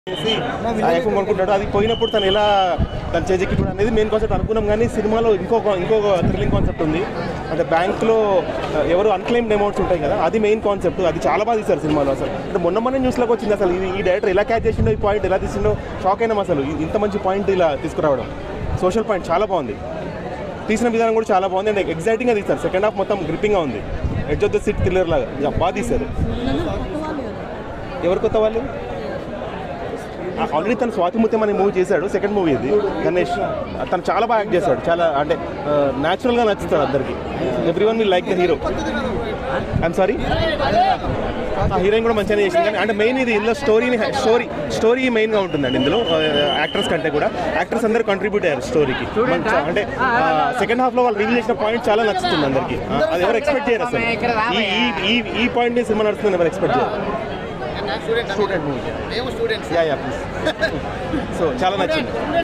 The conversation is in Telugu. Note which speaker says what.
Speaker 1: చేసి ఆ ఐఫోన్ కొనుక్కుంటాడు అది పోయినప్పుడు తను ఎలా తను చేజెక్కింటాడు అనేది మెయిన్ కాన్సెప్ట్ అనుకున్నాం కానీ సినిమాలో ఇంకొక ఇంకొక థ్రిల్లింగ్ కాన్సెప్ట్ ఉంది అంటే బ్యాంక్లో ఎవరు అన్క్లెయిమ్డ్ అమౌంట్స్ ఉంటాయి కదా అది మెయిన్ కాన్సెప్ట్ అది చాలా బాగా తీశారు సినిమాలో అసలు అంటే మొన్న మొన్న న్యూస్లోకి వచ్చింది అసలు ఇది ఈ డైరెక్టర్ ఎలా క్యాచ్ చేసిండో ఈ పాయింట్ ఎలా తీసిండో షాక్ అయినాం అసలు ఇది ఇంత మంచి పాయింట్ ఇలా తీసుకురావడం సోషల్ పాయింట్ చాలా బాగుంది తీసిన విధానం కూడా చాలా బాగుంది అండ్ ఎగ్జైటింగ్గా తీస్తారు సెకండ్ హాఫ్ మొత్తం గ్రిప్పింగ్గా ఉంది edge of the seat thriller లాగా ఇక బాగా తీశారు ఎవరు కొత్త వాళ్ళు ఆల్రెడీ తను స్వాతి ముత్యం అనే మూవీ చేశాడు సెకండ్ మూవీ ఇది గణేష్ తను చాలా బాగా యాక్ట్ చేశాడు చాలా అంటే న్యాచురల్గా నచ్చుతాడు అందరికి everyone will like the hero I'm sorry ఆ హీరోయిన్ కూడా మంచిగానే చేసింది కానీ అంటే మెయిన్ ఇది ఇందులో స్టోరీని స్టోరీ స్టోరీ మెయిన్గా ఉంటుందండి ఇందులో యాక్టర్స్ కంటే కూడా యాక్టర్స్ అందరూ కంట్రిబ్యూట్ అయ్యారు స్టోరీకి మంచి అంటే సెకండ్ హాఫ్లో వాళ్ళు రివీల్ చేసిన పాయింట్ చాలా నచ్చుతుంది అందరికి అది ఎవరు ఎక్స్పెక్ట్ చేయరు అసలు ఈ ఈ ఈ ఈ పాయింట్ని సినిమా నడుస్తుంది ఎవరు ఎక్స్పెక్ట్ చేయరు స్టూడెంట్ మూవీ
Speaker 2: మేము students
Speaker 1: yeah yeah please so చాలా నచ్చింది